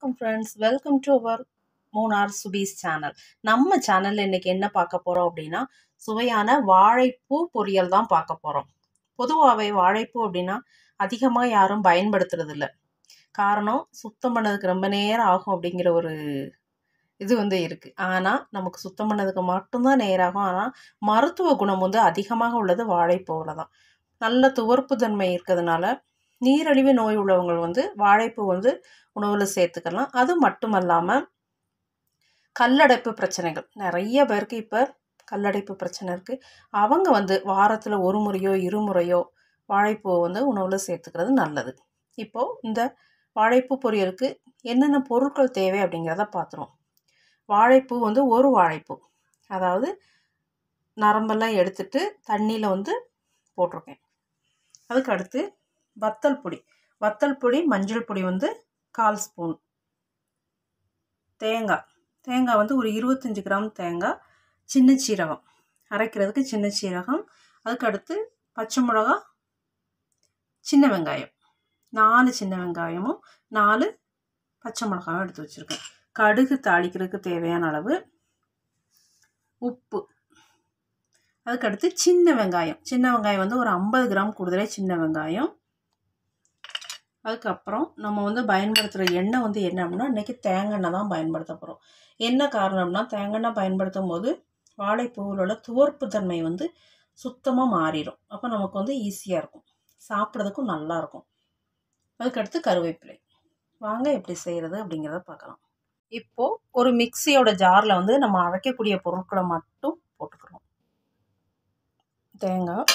வணக்கம் friends welcome to our Munnar Subi's channel நம்ம சேனலில் இன்னைக்கு என்ன பார்க்க போகிறோம் அப்படின்னா சுவையான வாழைப்பூ பொரியல் தான் பார்க்க போகிறோம் பொதுவாகவே வாழைப்பூ அப்படின்னா அதிகமாக யாரும் பயன்படுத்துறது இல்ல காரணம் சுத்தம் பண்ணதுக்கு ரொம்ப நேரம் ஆகும் அப்படிங்கிற ஒரு இது வந்து இருக்குது ஆனால் நமக்கு சுத்தம் பண்ணதுக்கு மட்டும்தான் நேராகும் ஆனால் மருத்துவ குணம் வந்து அதிகமாக உள்ளது வாழைப்பூவில் தான் நல்ல துவர்ப்பு தன்மை இருக்கிறதுனால நீரிழிவு நோய் உள்ளவங்க வந்து வாழைப்பூ வந்து உணவில் சேர்த்துக்கலாம் அது மட்டும் இல்லாமல் கல்லடைப்பு பிரச்சனைகள் நிறைய பேருக்கு இப்போ கல்லடைப்பு பிரச்சனை இருக்குது அவங்க வந்து வாரத்தில் ஒரு முறையோ இருமுறையோ வாழைப்பூவை வந்து உணவில் சேர்த்துக்கிறது நல்லது இப்போது இந்த வாழைப்பூ பொரியலுக்கு என்னென்ன பொருட்கள் தேவை அப்படிங்கிறத பார்த்துருவோம் வாழைப்பூ வந்து ஒரு வாழைப்பூ அதாவது நரம்பெல்லாம் எடுத்துட்டு தண்ணியில் வந்து போட்டிருக்கேன் அதுக்கு அடுத்து வத்தல் பொடி வத்தல் பொடி மஞ்சள் பொடி வந்து கால் ஸ்பூன் தேங்காய் தேங்காய் வந்து ஒரு இருபத்தஞ்சி கிராம் தேங்காய் சின்ன சீரகம் அரைக்கிறதுக்கு சின்ன சீரகம் அதுக்கு அடுத்து பச்சை மிளகா சின்ன வெங்காயம் நாலு சின்ன வெங்காயமும் நாலு பச்சை மிளகாயும் எடுத்து வச்சுருக்கேன் கடுகு தாளிக்கிறதுக்கு தேவையான அளவு உப்பு அதுக்கடுத்து சின்ன வெங்காயம் சின்ன வெங்காயம் வந்து ஒரு ஐம்பது கிராம் கூடுதலே சின்ன வெங்காயம் அதுக்கப்புறம் நம்ம வந்து பயன்படுத்துகிற எண்ணெய் வந்து என்ன அப்படின்னா இன்றைக்கி தேங்காய் தான் பயன்படுத்த போகிறோம் என்ன காரணம்னா தேங்காய் பயன்படுத்தும் போது வாழைப்பூவில் உள்ள துவர்ப்பு தன்மை வந்து சுத்தமாக மாறிடும் அப்போ நமக்கு வந்து ஈஸியாக இருக்கும் சாப்பிட்றதுக்கும் நல்லாயிருக்கும் அதுக்கடுத்து கருவேப்பிலை வாங்க எப்படி செய்கிறது அப்படிங்கிறத பார்க்கலாம் இப்போது ஒரு மிக்சியோட ஜாரில் வந்து நம்ம அரைக்கக்கூடிய பொருட்களை மட்டும் போட்டுக்கிறோம் தேங்காய்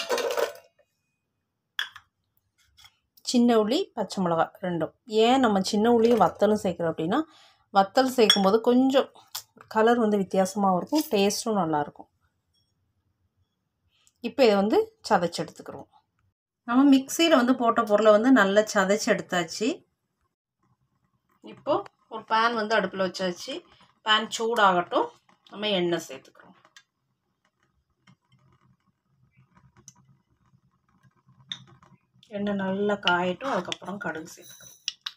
சின்ன உள்ளி பச்சை மிளகா ரெண்டும் ஏன் நம்ம சின்ன உள்ளியும் வத்தலும் சேர்க்குறோம் அப்படின்னா வத்தல் சேர்க்கும்போது கொஞ்சம் கலர் வந்து வித்தியாசமாகவும் இருக்கும் டேஸ்ட்டும் நல்லாயிருக்கும் இப்போ இதை வந்து சதைச்சி எடுத்துக்கிறோம் நம்ம மிக்சியில் வந்து போட்ட பொருளை வந்து நல்லா சதைச்சி எடுத்தாச்சு இப்போது ஒரு பேன் வந்து அடுப்பில் வச்சாச்சு பேன் சூடாகட்டும் நம்ம எண்ணெய் சேர்த்துக்கிறோம் எண்ணெய் நல்லா காயட்டும் அதுக்கப்புறம் கடுகு சேர்த்துக்கணும்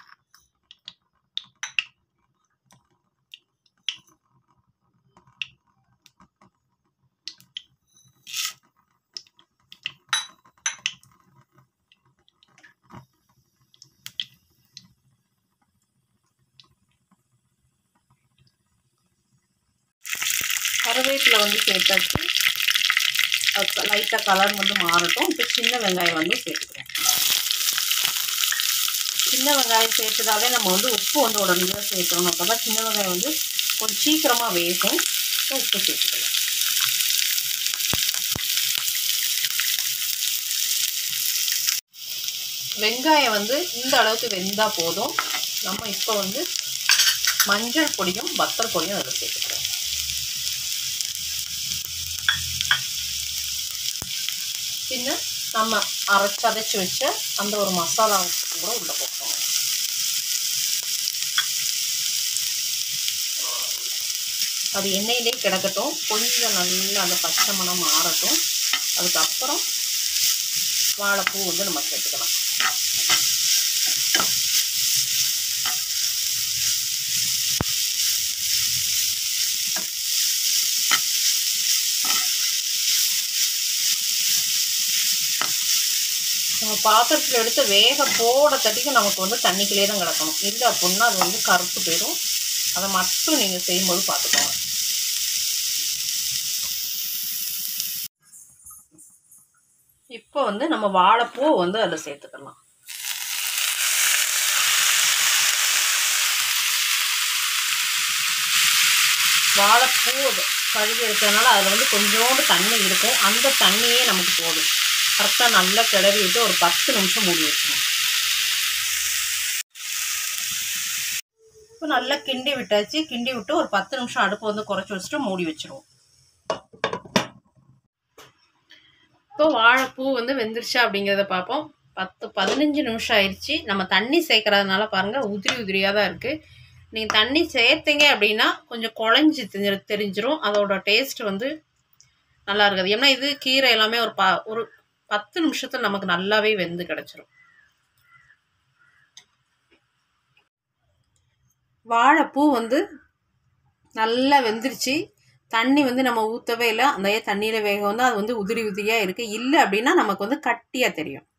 கருவேப்பிலை வந்து சேர்த்தாச்சு லைட்டாக கலர் வந்து மாறட்டும் இப்போ சின்ன வெங்காயம் வந்து சேர்த்துக்கிறோம் சின்ன வெங்காயம் சேர்த்துட்டாலே நம்ம வந்து உப்பு வந்து உடனே சேர்த்துக்கணும் அப்போ தான் சின்ன வெங்காயம் வந்து கொஞ்சம் சீக்கிரமாக வேகும் உப்பு சேர்த்துக்கலாம் வெங்காயம் வந்து இந்த அளவுக்கு வெந்தால் போதும் நம்ம இப்போ வந்து மஞ்சள் பொடியும் வத்தல் பொடியும் அதில் சேர்த்துக்கிறோம் பின்ன நம்ம அரைச்சி அரைச்சி வச்ச அந்த ஒரு மசாலா கூட உள்ளே போட்டுருவோம் அது எண்ணெயிலே கிடக்கட்டும் கொஞ்சம் நல்லா அந்த பச்சை மணம் ஆறட்டும் அதுக்கப்புறம் வாழைப்பூ வந்து நம்ம சேர்த்துக்கலாம் நம்ம பாத்திரத்தில் எடுத்து வேக போட தட்டிக்கு நமக்கு வந்து தண்ணிக்குள்ளே தான் கிடக்கணும் இல்லை அப்படின்னா அது வந்து கருத்து போயிடும் அதை மட்டும் நீங்கள் செய்யும்போது பார்த்துக்கோங்க இப்போ வந்து நம்ம வாழைப்பூ வந்து அதில் சேர்த்துக்கலாம் வாழைப்பூ கழுவி இருக்கிறதுனால அதில் வந்து கொஞ்சோண்டு தண்ணி இருக்கும் அந்த தண்ணியே நமக்கு போதும் கரெக்டாக நல்லா கிளறி விட்டு ஒரு பத்து நிமிஷம் மூடி வச்சுக்கணும் இப்போ நல்லா கிண்டி விட்டாச்சு கிண்டி விட்டு ஒரு பத்து நிமிஷம் அடுப்பு வந்து குறைச்சி வச்சுட்டு மூடி வச்சுருவோம் இப்போ வாழைப்பூ வந்து வெந்துருச்சா அப்படிங்கிறத பார்ப்போம் பத்து பதினஞ்சு நிமிஷம் ஆயிடுச்சு நம்ம தண்ணி சேர்க்கறதுனால பாருங்கள் உதிரி உதிரியாக தான் இருக்குது நீங்கள் தண்ணி சேர்த்தீங்க அப்படின்னா கொஞ்சம் குழஞ்சி தெரிஞ்சு தெரிஞ்சிரும் அதோட டேஸ்ட் வந்து நல்லா இருக்காது ஏன்னா இது கீரை எல்லாமே ஒரு ப ஒரு பத்து நிமிஷத்தில் நமக்கு நல்லாவே வெந்து கிடச்சிரும் வாழைப்பூ வந்து நல்லா வெந்துருச்சு தண்ணி வந்து நம்ம ஊற்றவே இல்லை அந்த தண்ணியில் வேக வந்து அது வந்து உதிரி உதிரியாக இருக்குது இல்லை அப்படின்னா நமக்கு வந்து கட்டியாக தெரியும்